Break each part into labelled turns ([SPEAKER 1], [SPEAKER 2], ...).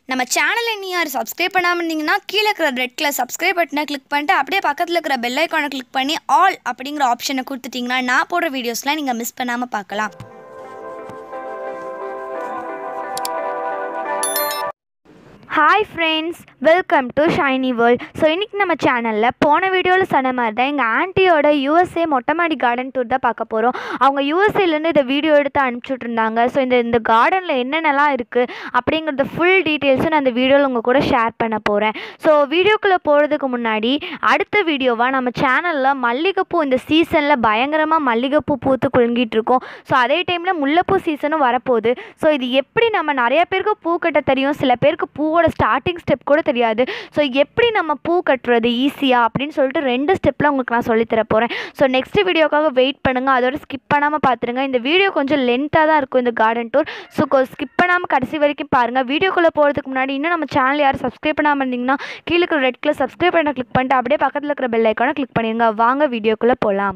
[SPEAKER 1] நம்ம சேனலை நீ யார் சப்ஸ்கிரைப் பண்ணாமல் இருந்தீங்கன்னா கீழே இருக்கிற ரெட் கலர் சப்ஸ்கிரைப் பட்டனை கிளிக் பண்ணிட்டு அப்படியே பக்கத்தில் இருக்கிற பெல் ஐக்கானை கிளிக் பண்ணி ஆல் அப்படிங்கிற ஆப்ஷனை கொடுத்துட்டிங்கன்னா நான் போடுற வீடியோஸ்லாம் நீங்கள் மிஸ் பண்ணாமல் பார்க்கலாம்
[SPEAKER 2] hi friends welcome to Shiny World so இன்றைக்கி நம்ம சேனலில் போன வீடியோவில் சொன்ன மாதிரி தான் எங்கள் ஆன்ட்டியோட யூஎஸ்ஏ மொட்டைமாடி கார்டன் டூர் தான் பார்க்க போகிறோம் அவங்க யூஎஸ்ஏலேருந்து இந்த வீடியோ எடுத்து அனுப்பிச்சுட்ருந்தாங்க ஸோ இந்த இந்த கார்டனில் என்னென்னலாம் இருக்குது அப்படிங்கிறத ஃபுல் டீட்டெயில்ஸும் நான் இந்த வீடியோவில் உங்கள் கூட ஷேர் பண்ண போகிறேன் ஸோ வீடியோக்குள்ளே போகிறதுக்கு முன்னாடி அடுத்த வீடியோவாக நம்ம சேனலில் மல்லிகைப்பூ இந்த சீசனில் பயங்கரமாக மல்லிகைப்பூ பூத்து குலுங்கிட்டு இருக்கோம் ஸோ அதே டைமில் முல்லைப்பூ சீசனும் வரப்போகுது ஸோ இது எப்படி நம்ம நிறைய பேருக்கு பூ கட்ட தெரியும் சில பேருக்கு பூவோட ஸ்டார்டிங் ஸ்டெப் கூட தெரியாது ஸோ எப்படி நம்ம பூ கட்டுறது ஈஸியாக அப்படின்னு சொல்லிட்டு ரெண்டு ஸ்டெப்பில் உங்களுக்கு நான் சொல்லித்தர போகிறேன் ஸோ நெக்ஸ்ட் வீடியோக்காக வெயிட் பண்ணுங்கள் அதோட ஸ்கிப் பண்ணாமல் பார்த்துருங்க இந்த வீடியோ கொஞ்சம் லென்த்தாக தான் இருக்கும் இந்த கார்டன் டூர் ஸோ ஸ்கிப் பண்ணாமல் கடைசி வரைக்கும் பாருங்கள் வீடியோக்குள்ளே போகிறதுக்கு முன்னாடி இன்னும் நம்ம சேனல் யாரும் சப்ஸ்கிரைப் பண்ணாமல் இருந்தீங்கன்னா கீழே இருக்கிற ரெட் கலர் சப்ஸ்கிரைப் பண்ண கிளிக் பண்ணிட்டு அப்படியே பக்கத்தில் இருக்கிற பெல் ஐக்கானை கிளிக் பண்ணிடுங்க வாங்க வீடியோக்குள்ளே போகலாம்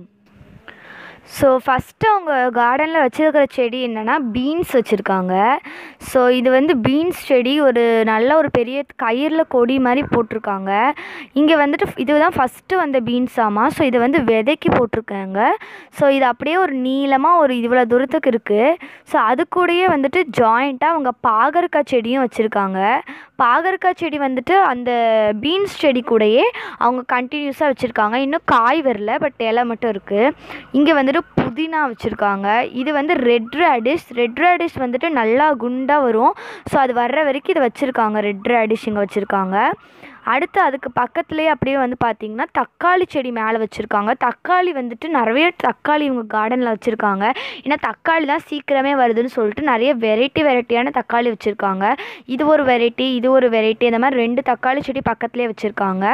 [SPEAKER 2] ஸோ ஃபஸ்ட்டு அவங்க கார்டனில் வச்சுருக்கிற செடி என்னென்னா பீன்ஸ் வச்சுருக்காங்க ஸோ இது வந்து பீன்ஸ் செடி ஒரு நல்ல ஒரு பெரிய கயிறில் கொடி மாதிரி போட்டிருக்காங்க இங்கே வந்துட்டு இதுதான் ஃபஸ்ட்டு வந்த பீன்ஸ் ஆமாம் ஸோ இதை வந்து விதைக்கி போட்டிருக்காங்க ஸோ இது அப்படியே ஒரு நீளமாக ஒரு இவ்வளோ தூரத்துக்கு இருக்குது ஸோ அது கூடயே வந்துட்டு ஜாயிண்ட்டாக அவங்க பாகற்காய் செடியும் வச்சுருக்காங்க பாகற்காய் செடி வந்துட்டு அந்த பீன்ஸ் செடி கூடயே அவங்க கண்டினியூஸாக வச்சுருக்காங்க இன்னும் காய் வரல பட் இலை மட்டும் இருக்குது இங்கே வந்துட்டு புதினா வச்சுருக்காங்க இது வந்து ரெட் ரேடிஷ் ரெட் ரேடிஷ் வந்துட்டு நல்லா குண்டாக வரும் ஸோ அது வர்ற வரைக்கும் இதை வச்சுருக்காங்க ரெட் ரேடிஷ் இங்கே வச்சுருக்காங்க அடுத்து அதுக்கு பக்கத்துலேயே அப்படியே வந்து பார்த்திங்கன்னா தக்காளி செடி மேலே வச்சுருக்காங்க தக்காளி வந்துட்டு நிறைய தக்காளி இவங்க கார்டனில் வச்சுருக்காங்க ஏன்னா தக்காளி தான் சீக்கிரமே வருதுன்னு சொல்லிட்டு நிறைய வெரைட்டி வெரைட்டியான தக்காளி வச்சுருக்காங்க இது ஒரு வெரைட்டி இது ஒரு வெரைட்டி இந்த மாதிரி ரெண்டு தக்காளி செடி பக்கத்துலேயே வச்சுருக்காங்க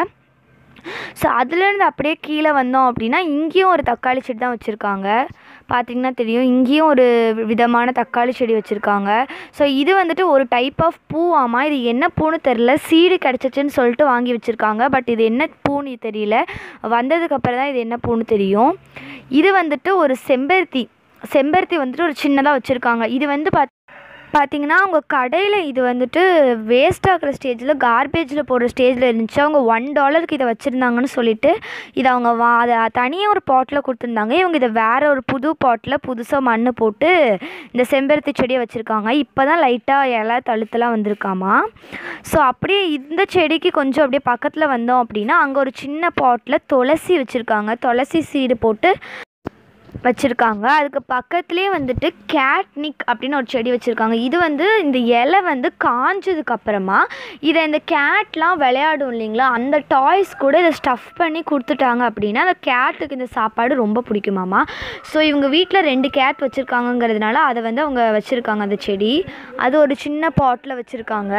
[SPEAKER 2] ஸோ அதுலேருந்து அப்படியே கீழே வந்தோம் அப்படின்னா இங்கேயும் ஒரு தக்காளி செடி தான் வச்சுருக்காங்க பார்த்திங்கன்னா தெரியும் இங்கேயும் ஒரு விதமான தக்காளி செடி வச்சுருக்காங்க ஸோ இது வந்துட்டு ஒரு டைப் ஆஃப் பூவாமா இது என்ன பூன்னு தெரில சீடு கிடச்சிச்சின்னு சொல்லிட்டு வாங்கி வச்சுருக்காங்க பட் இது என்ன பூன்னு தெரியல வந்ததுக்கப்புறம் தான் இது என்ன பூன்னு தெரியும் இது வந்துட்டு ஒரு செம்பருத்தி செம்பருத்தி வந்துட்டு ஒரு சின்னதாக வச்சுருக்காங்க இது வந்து பார்த்து பார்த்தீங்கன்னா அவங்க கடையில் இது வந்துட்டு வேஸ்ட் ஆகிற ஸ்டேஜில் கார்பேஜில் போடுற ஸ்டேஜில் இருந்துச்சு அவங்க ஒன் டாலருக்கு இதை வச்சுருந்தாங்கன்னு சொல்லிட்டு இதை அவங்க வா அதை தனியாக ஒரு பாட்டில் கொடுத்துருந்தாங்க இவங்க இதை வேறு ஒரு புது பாட்டில் புதுசாக மண் போட்டு இந்த செம்பருத்தி செடியை வச்சுருக்காங்க இப்போ தான் லைட்டாக இலை தழுத்தெல்லாம் வந்திருக்காமா ஸோ அப்படியே இந்த செடிக்கு கொஞ்சம் அப்படியே பக்கத்தில் வந்தோம் அப்படின்னா அங்கே ஒரு சின்ன பாட்டில் துளசி வச்சுருக்காங்க துளசி சீடு போட்டு வச்சுருக்காங்க அதுக்கு பக்கத்துலேயே வந்துட்டு கேட்னிக் அப்படின்னு ஒரு செடி வச்சுருக்காங்க இது வந்து இந்த இலை வந்து காஞ்சதுக்கு அப்புறமா இதை இந்த கேட்லாம் விளையாடும் இல்லைங்களா அந்த டாய்ஸ் கூட இதை ஸ்டஃப் பண்ணி கொடுத்துட்டாங்க அப்படின்னா அந்த கேட்டுக்கு இந்த சாப்பாடு ரொம்ப பிடிக்குமாமா ஸோ இவங்க வீட்டில் ரெண்டு கேட் வச்சுருக்காங்கங்கிறதுனால அதை வந்து அவங்க வச்சுருக்காங்க அந்த செடி அது ஒரு சின்ன பாட்டில் வச்சுருக்காங்க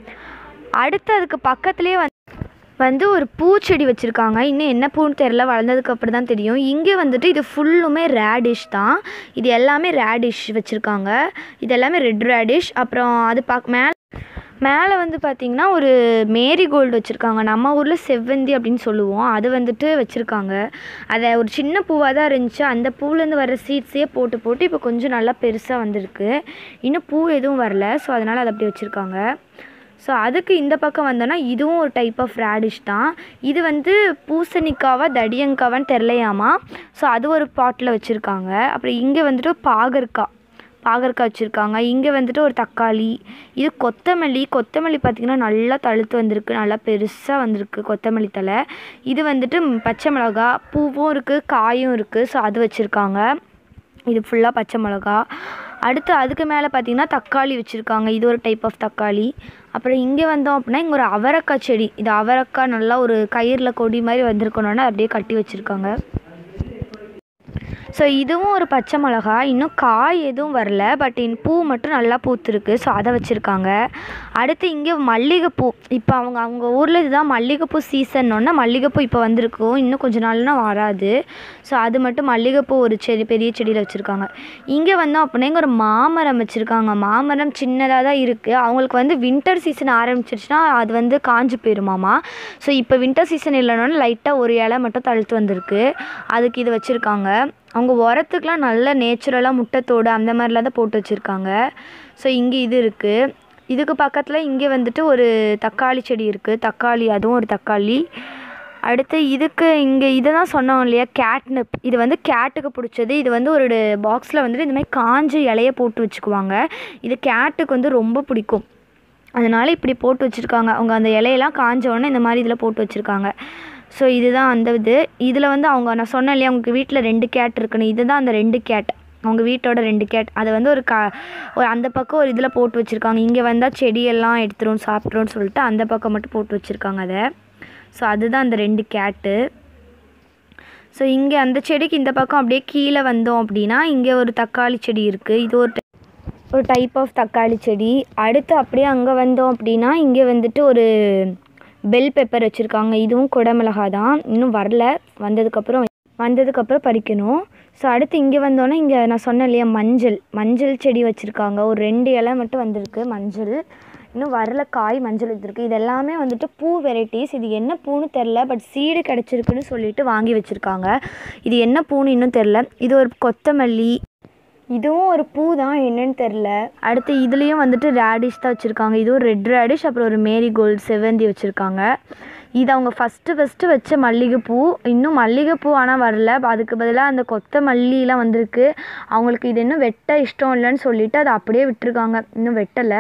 [SPEAKER 2] அடுத்து அதுக்கு பக்கத்துலேயே வந்து வந்து ஒரு பூச்செடி வச்சுருக்காங்க இன்னும் என்ன பூன்னு தெரில வளர்ந்ததுக்கு அப்புறம் தான் தெரியும் இங்கே வந்துட்டு இது ஃபுல்லுமே ரேடிஷ் தான் இது எல்லாமே ரேடிஷ் வச்சுருக்காங்க இது எல்லாமே ரெட் ரேடிஷ் அப்புறம் அது பக் மேலே மேலே வந்து பார்த்திங்கன்னா ஒரு மேரிகோல்டு வச்சுருக்காங்க நம்ம ஊரில் செவ்வந்தி அப்படின்னு சொல்லுவோம் அது வந்துட்டு வச்சுருக்காங்க அதை ஒரு சின்ன பூவாக தான் இருந்துச்சு அந்த பூலேருந்து வர சீட்ஸே போட்டு போட்டு இப்போ கொஞ்சம் நல்லா பெருசாக வந்திருக்கு இன்னும் பூ எதுவும் வரல ஸோ அதனால் அதை அப்படி வச்சுருக்காங்க ஸோ அதுக்கு இந்த பக்கம் வந்தோன்னா இதுவும் ஒரு டைப் ஆஃப் ரேடிஷ் தான் இது வந்து பூசணிக்காவா தடியங்காவான்னு தெரிலையாமா ஸோ அது ஒரு பாட்டில் வச்சுருக்காங்க அப்புறம் இங்கே வந்துட்டு பாகற்காய் பாகற்காய் வச்சுருக்காங்க இங்கே வந்துட்டு ஒரு தக்காளி இது கொத்தமல்லி கொத்தமல்லி பார்த்திங்கன்னா நல்லா தழுத்து வந்திருக்கு நல்லா பெருசாக வந்திருக்கு கொத்தமல்லி தலை இது வந்துட்டு பச்சை மிளகா பூவும் இருக்குது காயும் இருக்குது ஸோ அது வச்சுருக்காங்க இது ஃபுல்லாக பச்சை மிளகா அடுத்து அதுக்கு மேலே பார்த்திங்கன்னா தக்காளி வச்சுருக்காங்க இது ஒரு டைப் ஆஃப் தக்காளி அப்புறம் இங்கே வந்தோம் அப்படின்னா இங்கே ஒரு அவரக்காய் செடி இது அவரக்காய் நல்லா ஒரு கயிறில் கொடி மாதிரி வந்திருக்கணுன்னா அப்படியே கட்டி வச்சுருக்காங்க ஸோ இதுவும் ஒரு பச்சை மிளகா இன்னும் காய் எதுவும் வரல பட் இன் பூ மட்டும் நல்லா பூத்துருக்கு ஸோ அதை வச்சுருக்காங்க அடுத்து இங்கே மல்லிகைப்பூ இப்போ அவங்க அவங்க ஊரில் இதுதான் மல்லிகைப்பூ சீசன்னொன்னே மல்லிகைப்பூ இப்போ வந்திருக்கும் இன்னும் கொஞ்ச நாள்னா வராது ஸோ அது மட்டும் மல்லிகைப்பூ ஒரு செடி பெரிய செடியில் வச்சுருக்காங்க இங்கே வந்தோம் அப்படின்னா இங்கே ஒரு மாமரம் வச்சுருக்காங்க மாமரம் சின்னதாக தான் இருக்குது அவங்களுக்கு வந்து வின்டர் சீசன் ஆரம்பிச்சிருச்சுன்னா அது வந்து காஞ்சு போயிருமாமா ஸோ இப்போ வின்டர் சீசன் இல்லைனாலும் லைட்டாக ஒரு இலை மட்டும் தழுத்து வந்திருக்கு அதுக்கு இது வச்சுருக்காங்க அவங்க உரத்துக்குலாம் நல்ல நேச்சுரலாக முட்டைத்தோடு அந்த மாதிரிலாம் தான் போட்டு வச்சுருக்காங்க ஸோ இங்கே இது இருக்குது இதுக்கு பக்கத்தில் இங்கே வந்துட்டு ஒரு தக்காளி செடி இருக்குது தக்காளி அதுவும் ஒரு தக்காளி அடுத்து இதுக்கு இங்கே இதை தான் சொன்னோம் இல்லையா கேட்னப் இது வந்து கேட்டுக்கு பிடிச்சது இது வந்து ஒரு பாக்ஸில் வந்துட்டு இந்த மாதிரி காஞ்ச இலைய போட்டு வச்சுக்குவாங்க இது கேட்டுக்கு வந்து ரொம்ப பிடிக்கும் அதனால் இப்படி போட்டு வச்சுருக்காங்க அவங்க அந்த இலையெல்லாம் காஞ்ச உடனே இந்த மாதிரி இதில் போட்டு வச்சுருக்காங்க ஸோ இதுதான் அந்த இது இதில் வந்து அவங்க நான் சொன்னேன் இல்லையா அவங்க வீட்டில் ரெண்டு கேட் இருக்குன்னு இதுதான் அந்த ரெண்டு கேட் அவங்க வீட்டோட ரெண்டு கேட் அதை வந்து ஒரு க ஒரு அந்த பக்கம் ஒரு இதில் போட்டு வச்சுருக்காங்க இங்கே வந்தால் செடியெல்லாம் எடுத்துரும் சாப்பிட்ருன்னு சொல்லிட்டு அந்த பக்கம் மட்டும் போட்டு வச்சுருக்காங்க அதை ஸோ அதுதான் அந்த ரெண்டு கேட்டு ஸோ இங்கே அந்த செடிக்கு இந்த பக்கம் அப்படியே கீழே வந்தோம் அப்படின்னா இங்கே ஒரு தக்காளி செடி இருக்குது இது ஒரு ஒரு டைப் ஆஃப் தக்காளி செடி அடுத்து அப்படியே அங்கே வந்தோம் அப்படின்னா இங்கே வந்துட்டு ஒரு பெல் பெப்பர் வச்சுருக்காங்க இதுவும் குடமிளகா தான் இன்னும் வரல வந்ததுக்கப்புறம் வந்ததுக்கப்புறம் பறிக்கணும் ஸோ அடுத்து இங்கே வந்தோன்னே இங்கே நான் சொன்னேன் இல்லையா மஞ்சள் மஞ்சள் செடி வச்சுருக்காங்க ஒரு ரெண்டு இலை மட்டும் வந்திருக்கு மஞ்சள் இன்னும் வரல காய் மஞ்சள் வச்சுருக்கு இது எல்லாமே வந்துட்டு பூ வெரைட்டிஸ் இது என்ன பூன்னு தெரில பட் சீடு கிடச்சிருக்குன்னு சொல்லிட்டு வாங்கி வச்சுருக்காங்க இது என்ன பூன்னு இன்னும் தெரில இது ஒரு கொத்தமல்லி இதுவும் ஒரு பூ தான் என்னன்னு தெரில அடுத்து இதுலேயும் வந்துட்டு ரேடிஷ் தான் வச்சுருக்காங்க இதுவும் ரெட் ரேடிஷ் அப்புறம் ஒரு மேரிகோல்டு செவந்தி வச்சுருக்காங்க இது அவங்க ஃபஸ்ட்டு ஃபஸ்ட்டு வச்ச மல்லிகைப்பூ இன்னும் மல்லிகைப்பூ ஆனால் வரல அதுக்கு பதிலாக அந்த கொத்த மல்லிலாம் வந்திருக்கு அவங்களுக்கு இது இன்னும் வெட்ட இஷ்டம் இல்லைன்னு சொல்லிட்டு அதை அப்படியே விட்டுருக்காங்க இன்னும் வெட்டலை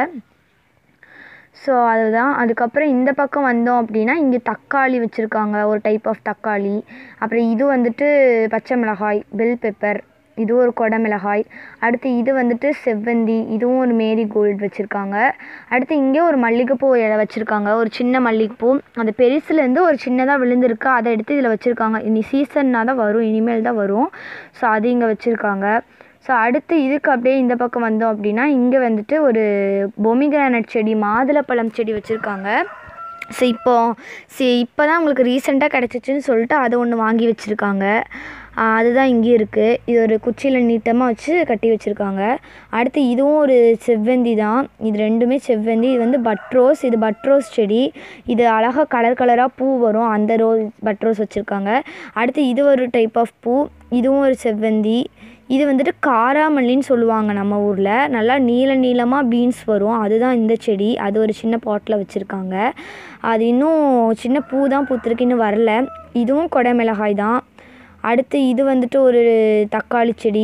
[SPEAKER 2] ஸோ அதுதான் அதுக்கப்புறம் இந்த பக்கம் வந்தோம் அப்படின்னா இங்கே தக்காளி வச்சுருக்காங்க ஒரு டைப் ஆஃப் தக்காளி அப்புறம் இது வந்துட்டு பச்சை மிளகாய் பெல் பெப்பர் இது ஒரு கொடை மிளகாய் அடுத்து இது வந்துட்டு செவ்வந்தி இதுவும் ஒரு மேரி கோல்டு வச்சுருக்காங்க அடுத்து இங்கே ஒரு மல்லிகைப்பூ இலை வச்சுருக்காங்க ஒரு சின்ன மல்லிகைப்பூ அந்த பெருசுலேருந்து ஒரு சின்னதாக விழுந்திருக்கு அதை எடுத்து இதில் வச்சுருக்காங்க இனி சீசன்னா தான் வரும் இனிமேல் தான் வரும் ஸோ அது இங்கே வச்சுருக்காங்க ஸோ அடுத்து இதுக்கு அப்படியே இந்த பக்கம் வந்தோம் அப்படின்னா இங்கே வந்துட்டு ஒரு பொமிகிரானட் செடி மாதுளப்பழம் செடி வச்சுருக்காங்க ஸோ இப்போ சி இப்போ தான் உங்களுக்கு ரீசெண்டாக கிடச்சிச்சின்னு சொல்லிட்டு அதை ஒன்று வாங்கி வச்சுருக்காங்க அதுதான் இங்கே இருக்குது இது ஒரு குச்சியில் நீட்டமாக வச்சு கட்டி வச்சுருக்காங்க அடுத்து இதுவும் ஒரு செவ்வந்தி தான் இது ரெண்டுமே செவ்வந்தி இது வந்து பட்ரோஸ் இது பட்ரோஸ் செடி இது அழகாக கலர் கலராக பூ வரும் அந்த ரோ பட்ரோஸ் வச்சுருக்காங்க அடுத்து இது ஒரு டைப் ஆஃப் பூ இதுவும் ஒரு செவ்வந்தி இது வந்துட்டு காராமல்லின்னு சொல்லுவாங்க நம்ம ஊரில் நல்லா நீள நீளமாக பீன்ஸ் வரும் அதுதான் இந்த செடி அது ஒரு சின்ன பாட்டில் வச்சுருக்காங்க அது இன்னும் சின்ன பூ தான் பூத்திருக்கு இன்னும் வரல இதுவும் கொடை மிளகாய் தான் அடுத்து இது வந்துட்டு ஒரு தக்காளி செடி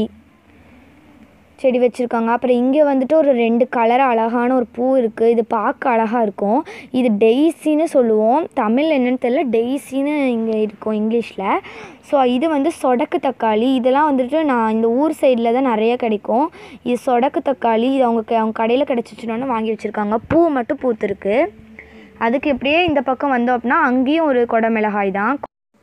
[SPEAKER 2] செடி வச்சுருக்காங்க அப்புறம் இங்கே வந்துட்டு ஒரு ரெண்டு கலர் அழகான ஒரு பூ இருக்குது இது பார்க்க அழகாக இருக்கும் இது டெய்ஸின்னு சொல்லுவோம் தமிழ் என்னன்னு தெரியல டெய்ஸின்னு இங்கே இருக்கும் இங்கிலீஷில் ஸோ இது வந்து சொடக்கு தக்காளி இதெல்லாம் வந்துட்டு நான் இந்த ஊர் சைடில் தான் நிறைய கிடைக்கும் இது சொடக்கு தக்காளி இது அவங்க க- அவங்க கடையில் கிடச்சிச்சுன்னு வாங்கி வச்சுருக்காங்க பூ மட்டும் பூத்துருக்கு அதுக்கு இப்படியே இந்த பக்கம் வந்தோம் அப்படின்னா அங்கேயும் ஒரு கொடை மிளகாய் தான்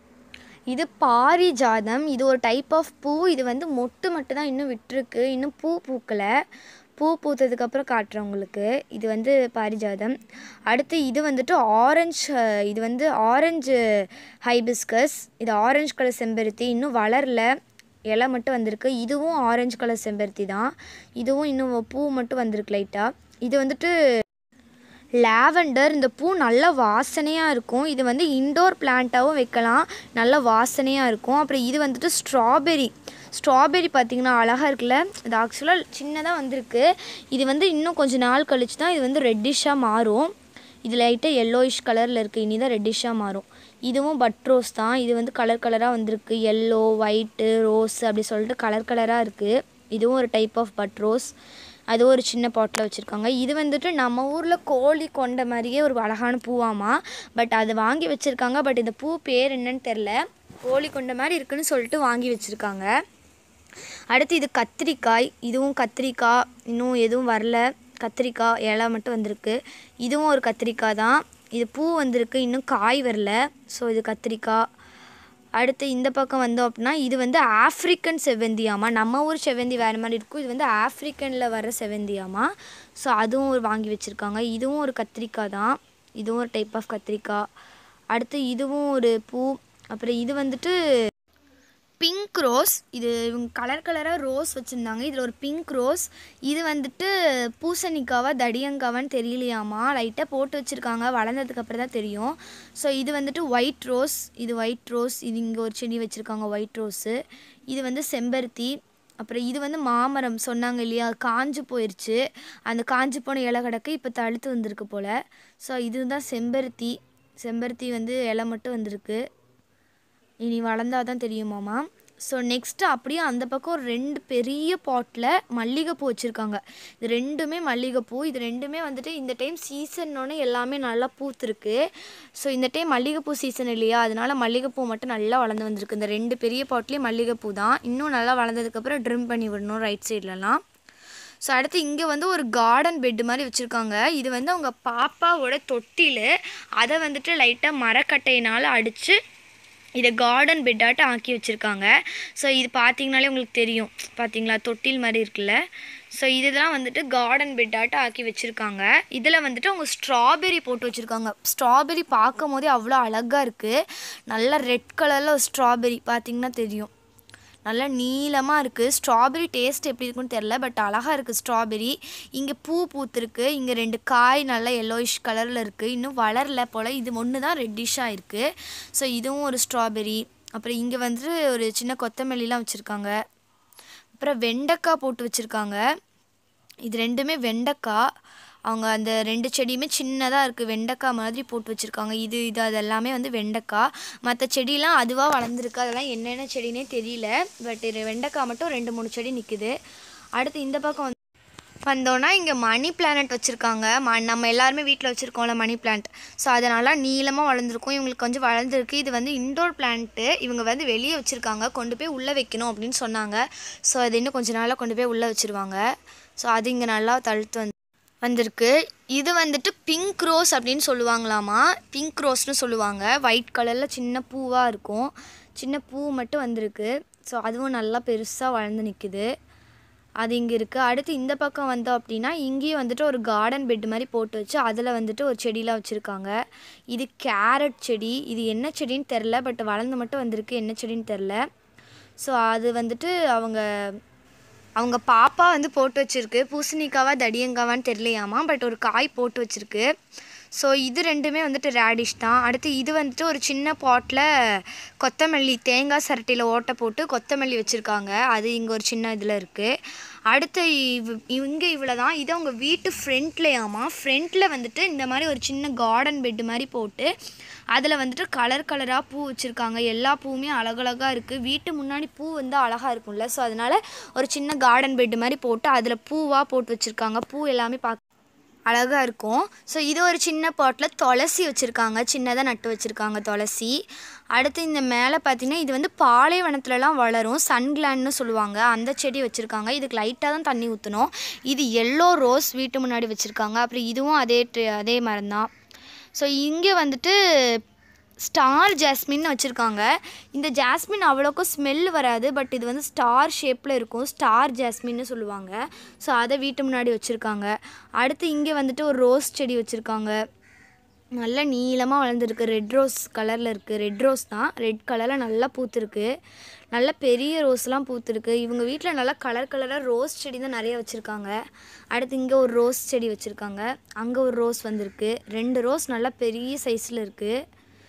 [SPEAKER 1] இது பாரிஜாதம் இது ஒரு டைப் ஆஃப் பூ இது வந்து மொட்டு மட்டும் தான் இன்னும் விட்டுருக்கு இன்னும் பூ பூக்கலை பூ பூத்ததுக்கப்புறம் காட்டுறேன் உங்களுக்கு இது வந்து பாரிஜாதம் அடுத்து இது வந்துட்டு ஆரஞ்சு இது வந்து ஆரஞ்சு ஹைபிஸ்கஸ் இது ஆரஞ்சு கலர் செம்பருத்தி இன்னும் வளரல இலை மட்டும் வந்திருக்கு இதுவும் ஆரஞ்சு கலர் செம்பருத்தி தான் இதுவும் இன்னும் பூ மட்டும் வந்திருக்கு லைட்டாக இது வந்துட்டு லாவெண்டர் இந்த பூ நல்ல வாசனையாக இருக்கும் இது வந்து இன்டோர் பிளான்ட்டாகவும் வைக்கலாம் நல்ல வாசனையாக இருக்கும் அப்புறம் இது வந்துட்டு ஸ்ட்ராபெரி ஸ்ட்ராபெரி பார்த்திங்கன்னா அழகாக இருக்குல்ல இது ஆக்சுவலாக சின்னதாக வந்திருக்கு இது வந்து இன்னும் கொஞ்ச நாள் கழிச்சு தான் இது வந்து ரெட்டிஷாக மாறும் இது லைட்டாக எல்லோயிஷ் கலரில் இருக்குது இனி தான் ரெட்டிஷாக மாறும் இதுவும் பட் ரோஸ் தான் இது வந்து கலர் கலராக வந்திருக்கு எல்லோ ஒயிட்டு ரோஸ் அப்படி சொல்லிட்டு கலர் கலராக இருக்குது இதுவும் ஒரு டைப் ஆஃப் பட் ரோஸ் அது ஒரு சின்ன பாட்டில் வச்சுருக்காங்க இது வந்துட்டு நம்ம ஊரில் கோழி கொண்ட மாதிரியே ஒரு அழகான பூவாமா பட் அது வாங்கி வச்சுருக்காங்க பட் இந்த பூ பேர் என்னன்னு தெரில கோழி கொண்ட மாதிரி இருக்குன்னு சொல்லிட்டு வாங்கி வச்சுருக்காங்க அடுத்து இது கத்திரிக்காய் இதுவும் கத்திரிக்காய் இன்னும் எதுவும் வரல கத்திரிக்காய் இலை மட்டும் வந்திருக்கு இதுவும் ஒரு கத்திரிக்காய் தான் இது பூ வந்திருக்கு இன்னும் காய் வரல ஸோ இது கத்திரிக்காய் அடுத்து இந்த பக்கம் வந்தோம் அப்படின்னா இது வந்து ஆஃப்ரிக்கன் செவ்வந்தியாமா நம்ம ஊர் செவ்வந்தி வேறு மாதிரி இருக்கும் இது வந்து ஆஃப்ரிக்கனில் வர செவ்வந்தியாமா ஸோ அதுவும் ஒரு வாங்கி வச்சுருக்காங்க இதுவும் ஒரு கத்திரிக்காய் தான் இதுவும் ஒரு டைப் ஆஃப் கத்திரிக்காய் அடுத்து இதுவும் ஒரு பூ அப்புறம் இது வந்துட்டு பிங்க் ரோஸ் இது இவங்க கலர் கலராக ரோஸ் வச்சுருந்தாங்க இதில் ஒரு பிங்க் ரோஸ் இது வந்துட்டு பூசணிக்காவா தடியங்காவான்னு தெரியலையாமா லைட்டாக போட்டு வச்சுருக்காங்க வளர்ந்ததுக்கு அப்புறம் தான் தெரியும் ஸோ இது வந்துட்டு ஒயிட் ரோஸ் இது ஒயிட் ரோஸ் இது இங்கே ஒரு செடி வச்சுருக்காங்க ஒயிட் ரோஸு இது வந்து செம்பருத்தி அப்புறம் இது வந்து மாமரம் சொன்னாங்க இல்லையா காஞ்சு போயிடுச்சு அந்த காஞ்சு போன இலை கிடக்கு இப்போ தழுத்து வந்திருக்கு போல் ஸோ இதுதான் செம்பருத்தி செம்பருத்தி வந்து இலை மட்டும் வந்திருக்கு இனி வளர்ந்தாதான் தான் தெரியுமாமா ஸோ நெக்ஸ்ட்டு அப்படியே அந்த பக்கம் ஒரு ரெண்டு பெரிய பாட்டில் மல்லிகைப்பூ வச்சுருக்காங்க இது ரெண்டுமே மல்லிகைப்பூ இது ரெண்டுமே வந்துட்டு இந்த டைம் சீசன்னொன்னே எல்லாமே நல்லா பூத்துருக்கு ஸோ இந்த டைம் மல்லிகைப்பூ சீசன் இல்லையா அதனால மல்லிகைப்பூ மட்டும் நல்லா வளர்ந்து வந்திருக்கு இந்த ரெண்டு பெரிய பாட்லேயும் மல்லிகைப்பூ தான் இன்னும் நல்லா வளர்ந்ததுக்கப்புறம் ட்ரிம் பண்ணி விடணும் ரைட் சைட்லலாம் ஸோ அடுத்து இங்கே வந்து ஒரு கார்டன் பெட்டு மாதிரி வச்சுருக்காங்க இது வந்து அவங்க பாப்பாவோட தொட்டில் அதை வந்துட்டு லைட்டாக மரக்கட்டையினால் அடித்து இதை கார்டன் பெட்டாட்டம் ஆக்கி வச்சுருக்காங்க ஸோ இது பார்த்தீங்கனாலே உங்களுக்கு தெரியும் பார்த்தீங்களா தொட்டில் மாதிரி இருக்குல்ல ஸோ இதுதான் வந்துட்டு கார்டன் பெட்டாட்டம் ஆக்கி வச்சுருக்காங்க இதில் வந்துட்டு அவங்க ஸ்ட்ராபெரி போட்டு வச்சுருக்காங்க ஸ்ட்ராபெரி பார்க்கும் போதே அவ்வளோ அழகாக இருக்குது நல்லா ரெட் கலரில் ஒரு ஸ்ட்ராபெரி பார்த்தீங்கன்னா தெரியும் நல்லா நீளமாக இருக்குது ஸ்ட்ராபெரி டேஸ்ட் எப்படி இருக்குன்னு தெரில பட் அழகாக இருக்குது ஸ்ட்ராபெரி இங்கே பூ பூத்துருக்கு இங்கே ரெண்டு காய் நல்லா எல்லோயிஷ் கலரில் இருக்குது இன்னும் வளரல போல் இது ஒன்று தான் ரெட்டிஷாக இருக்குது ஸோ இதுவும் ஒரு ஸ்ட்ராபெரி அப்புறம் இங்கே வந்துட்டு ஒரு சின்ன கொத்தமல்லிலாம் வச்சுருக்காங்க அப்புறம் வெண்டைக்காய் போட்டு வச்சுருக்காங்க இது ரெண்டுமே வெண்டைக்காய் அவங்க அந்த ரெண்டு செடியுமே சின்னதாக இருக்குது வெண்டைக்காய் மாதிரி போட்டு வச்சுருக்காங்க இது இது அதெல்லாமே வந்து வெண்டைக்காய் மற்ற செடியெலாம் அதுவாக வளர்ந்துருக்கு அதெல்லாம் என்னென்ன செடினே தெரியல பட் இது வெண்டைக்காய் மட்டும் ரெண்டு மூணு செடி நிற்குது அடுத்து இந்த பக்கம் வந்து வந்தோன்னா இங்கே மணி பிளானட் வச்சுருக்காங்க ம நம்ம எல்லாருமே வீட்டில் வச்சுருக்கோம்ல மணி பிளான்ட் ஸோ அது நல்லா நீளமாக வளர்ந்துருக்கும் இவங்களுக்கு கொஞ்சம் வளர்ந்துருக்கு இது வந்து இண்டோர் பிளான்ட்டு இவங்க வந்து வெளியே வச்சுருக்காங்க கொண்டு போய் உள்ளே வைக்கணும் அப்படின்னு சொன்னாங்க ஸோ அது இன்னும் கொஞ்ச நாளில் கொண்டு போய் உள்ளே வச்சுருவாங்க ஸோ அது இங்கே நல்லா தழுத்து வந்து வந்திருக்கு இது வந்துட்டு பிங்க் ரோஸ் அப்படின்னு சொல்லுவாங்களாமா பிங்க் ரோஸ்னு சொல்லுவாங்க ஒயிட் கலரில் சின்ன பூவாக இருக்கும் சின்ன பூ மட்டும் வந்திருக்கு ஸோ அதுவும் நல்லா பெருசாக வளர்ந்து நிற்குது அது இங்கே இருக்குது அடுத்து இந்த பக்கம் வந்தோம் அப்படின்னா இங்கேயும் வந்துட்டு ஒரு கார்டன் பெட் மாதிரி போட்டு வச்சு அதில் வந்துட்டு ஒரு செடியெலாம் வச்சுருக்காங்க இது கேரட் செடி இது என்ன செடின்னு தெரில பட் வளர்ந்து மட்டும் வந்திருக்கு என்ன செடின்னு தெரில ஸோ அது வந்துட்டு அவங்க அவங்க பாப்பா வந்து போட்டு வச்சிருக்கு பூசணிக்காவா தடியங்காவான்னு தெரியலையாமா பட் ஒரு காய் போட்டு வச்சிருக்கு ஸோ இது ரெண்டுமே வந்துட்டு ரேடிஷ் தான் அடுத்து இது வந்துட்டு ஒரு சின்ன பாட்டில் கொத்தமல்லி தேங்காய் சரட்டியில் ஓட்டை போட்டு கொத்தமல்லி வச்சுருக்காங்க அது இங்கே ஒரு சின்ன இதில் இருக்குது அடுத்து இவ் இங்கே இவ்வளோ தான் இது அவங்க வீட்டு ஃப்ரண்ட்லையாமா ஃப்ரண்ட்டில் வந்துட்டு இந்த மாதிரி ஒரு சின்ன கார்டன் பெட்டு மாதிரி போட்டு அதில் வந்துட்டு கலர் கலராக பூ வச்சுருக்காங்க எல்லா பூவுமே அழகழகாக இருக்குது வீட்டு முன்னாடி பூ வந்து அழகாக இருக்கும்ல ஸோ அதனால் ஒரு சின்ன கார்டன் பெட்டு மாதிரி போட்டு அதில் பூவாக போட்டு வச்சுருக்காங்க பூ எல்லாமே பார்க்க அழகாக இருக்கும் ஸோ இது ஒரு சின்ன பாட்டில் துளசி வச்சுருக்காங்க சின்னதாக நட்டு வச்சுருக்காங்க துளசி அடுத்து இந்த மேலே பார்த்தீங்கன்னா இது வந்து பாலைவனத்துலலாம் வளரும் சன்கிளான்னு சொல்லுவாங்க அந்த செடி வச்சுருக்காங்க இதுக்கு லைட்டாக தான் தண்ணி ஊற்றணும் இது எல்லோ ரோஸ் வீட்டு முன்னாடி வச்சுருக்காங்க அப்புறம் இதுவும் அதே ட்ரி- அதே மரம் தான் ஸோ இங்கே வந்துட்டு ஸ்டார் ஜாஸ்மின் வச்சுருக்காங்க இந்த ஜாஸ்மின் அவ்வளோக்கும் ஸ்மெல் வராது பட் இது வந்து ஸ்டார் ஷேப்பில் இருக்கும் ஸ்டார் ஜாஸ்மின்னு சொல்லுவாங்க ஸோ அதை வீட்டு முன்னாடி வச்சுருக்காங்க அடுத்து இங்கே வந்துட்டு ஒரு ரோஸ் செடி வச்சுருக்காங்க நல்ல நீளமாக வளர்ந்துருக்கு ரெட் ரோஸ் கலரில் இருக்குது ரெட் ரோஸ் தான் ரெட் கலரில் நல்லா பூத்துருக்கு நல்ல பெரிய ரோஸ்லாம் பூத்துருக்கு இவங்க வீட்டில் நல்லா கலர் கலராக ரோஸ் செடி தான் நிறைய வச்சுருக்காங்க அடுத்து இங்கே ஒரு ரோஸ் செடி வச்சுருக்காங்க அங்கே ஒரு ரோஸ் வந்திருக்கு ரெண்டு ரோஸ் நல்லா பெரிய சைஸில் இருக்குது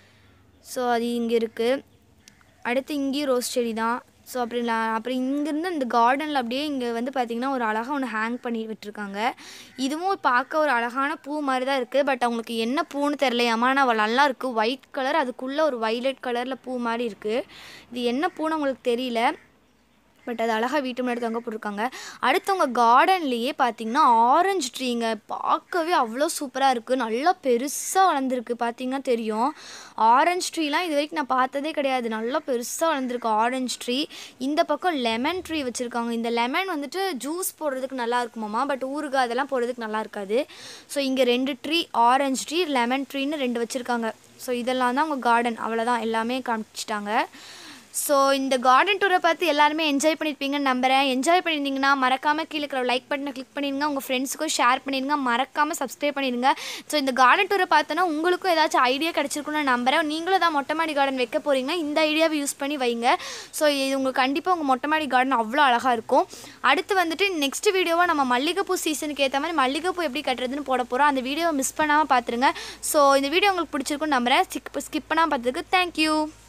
[SPEAKER 1] ஸோ அது இங்கே இருக்குது அடுத்து இங்கேயும் ரோஸ் செடி தான் ஸோ அப்படி நான் அப்புறம் இங்கேருந்து இந்த கார்டனில் அப்படியே இங்கே வந்து பார்த்திங்கன்னா ஒரு அழகாக ஒன்று ஹேங் பண்ணி விட்டுருக்காங்க இதுவும் பார்க்க ஒரு அழகான பூ மாதிரி தான் இருக்குது பட் அவங்களுக்கு என்ன பூன்னு தெரியலையாமா ஆனால் அவள் நல்லா இருக்குது ஒயிட் கலர் அதுக்குள்ளே ஒரு வைலட் கலரில் பூ மாதிரி இருக்குது இது என்ன பூன்னு அவங்களுக்கு தெரியல பட் அது அழகாக வீட்டு முன்னாடி தொங்க போட்டிருக்காங்க அடுத்தவங்க கார்டன்லேயே பார்த்தீங்கன்னா ஆரஞ்சு ட்ரீங்க பார்க்கவே அவ்வளோ சூப்பராக இருக்குது நல்லா பெருசாக வளர்ந்துருக்கு பார்த்தீங்கன்னா தெரியும் ஆரஞ்சு ட்ரீலாம் இது வரைக்கும் நான் பார்த்ததே கிடையாது நல்லா பெருசாக வளர்ந்துருக்கு ஆரஞ்சு ட்ரீ இந்த பக்கம் லெமன் ட்ரீ வச்சுருக்காங்க இந்த லெமன் வந்துட்டு ஜூஸ் போடுறதுக்கு நல்லா இருக்குமாமா பட் ஊறுகாய் அதெல்லாம் போடுறதுக்கு நல்லா இருக்காது ஸோ இங்கே ரெண்டு ட்ரீ ஆரஞ்சு ட்ரீ லெமன் ட்ரீன்னு ரெண்டு வச்சுருக்காங்க ஸோ இதெல்லாம் தான் அவங்க கார்டன் அவ்வளோதான் எல்லாமே காமிச்சிட்டாங்க ஸோ இந்த கார்டன் டூரை பார்த்து எல்லாருமே என்ஜாய் பண்ணியிருப்பீங்கன்னு நம்புறேன் என்ஜாய் பண்ணியிருந்தீங்கன்னா மறக்காமல் கீழே இருக்கிற லைக் பட்டனை கிளிக் பண்ணிடுங்க உங்கள் ஃப்ரெண்ட்ஸுக்கும் ஷேர் பண்ணிடுங்க மறக்காமல் சப்ஸ்கிரைப் பண்ணிடுங்க ஸோ இந்த கார்டன் டூரை பார்த்தோன்னா உங்களுக்கும் ஏதாச்சும் ஐடியா கிடச்சிருக்குன்னு நான் நம்புறேன் நீங்களும் தான் மொட்டை மாடி கார்டன் வைக்க போகிறீங்க இந்த ஐடியாவை யூஸ் பண்ணி வைங்க ஸோ இது உங்களுக்கு கண்டிப்பாக உங்கள் மொட்டை மாடி கார்டன் அவ்வளோ அழகாக இருக்கும் அடுத்து வந்துட்டு நெக்ஸ்ட் வீடியோவாக நம்ம மல்லிகைப்பூ சீசனுக்கு ஏற்ற மாதிரி மல்லிகைப்பூ எப்படி கட்டுறதுன்னு போட போகிறோம் அந்த வீடியோவை மிஸ் பண்ணாமல் பார்த்துருங்க ஸோ இந்த வீடியோ உங்களுக்கு பிடிச்சிருக்குன்னு நம்புறேன் ஸ்கிப் ஸ்கிப் பண்ணாமல் பார்த்ததுக்கு தேங்க்யூ